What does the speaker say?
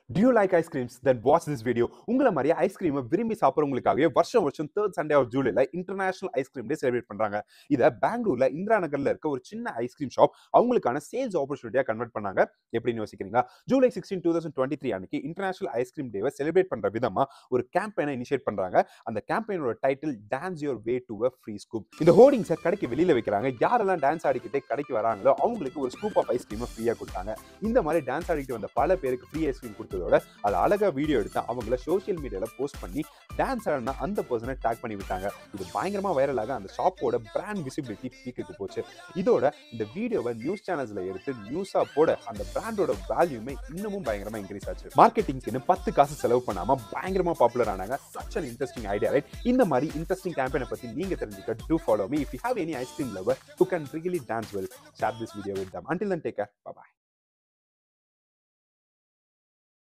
Do you like ice creams? Then watch this video. உங்களை மாதிரியே ஐஸ்கிரீமை விரும்பி சாப்பிட்றவங்களுக்காகவே வருஷம் வருஷம் தேர்ட் சண்டே ஆஃப் ஜூலைல இன்டர்நேஷனல் ஐஸ்கிரீம் டே செலிப்ரேட் பண்றாங்க இதை பெங்களூர்ல இந்திரா நகர்ல இருக்க ஒரு சின்ன ஐஸ்கிரீம் ஷாப் அவங்களுக்கான சேல்ஸ் ஆப்பர்ச்சுனிட்டியா கன்வெர்ட் பண்ணாங்க எப்படின்னு யோசிக்கிறீங்களா July sixteen two thousand twenty three அன்னைக்கு இன்டர்நேஷனல் ஐஸ்கிரீம் டேவை செலிப்ரேட் பண்ற விதமா ஒரு கேம்பெயினை இனிஷியேட் பண்றாங்க அந்த கேம்பெயினோட title dance your way to a free scoop இந்த ஹோர்டிங்ஸை கடைக்கு வெளியில வைக்கிறாங்க யாரெல்லாம் டான்ஸ் ஆடிக்கிட்டே கடைக்கு வராங்களோ அவங்களுக்கு ஒரு ஸ்கூப் ஆஃப் ஐஸ்கிரீமை ஃப்ரீயா கொடுத்தாங்க இந்த மாதிரி டான்ஸ் ஆடிக்கிட்டு வந்த பல பேருக்கு ஃப்ரீ ஐஸ்கிரீம் கொடுத்ததோட அது அழகா வீடியோ எடுத்து அவங்கள சோஷியல் மீடியால போஸ்ட் பண்ணி டான்ஸ் ஆடினா அந்த பர்சனை டேக் பண்ணி விட்டாங்க இது பயங்கரமா வைரலாக அந்த ஷாப்போட பிராண்ட் விசிபிலிட்டி பீக்குக்கு போச்சு இதோட இந்த வீடியோவை நியூஸ் சேனல்ஸ்ல எடுத்து நியூஸா போட அந்த பிராண்டோட வேல்யூமே இன்னமும் பயங்கரமா இன்க்ரீஸ் ஆச்சு மார்க்கெட்டிங்க்கு பத்து காசு செலவு பண்ணாம பயங்கரமா பாப்புலர் ஆனாங்க such an interesting idea right இந்த மாதிரி இன்ட்ரெஸ்டிங் கேம்பெயினை பத்தி நீங்க தெரிஞ்சுக்க do follow me if you have any ice cream lover who can really dance well share this video with them until then take care bye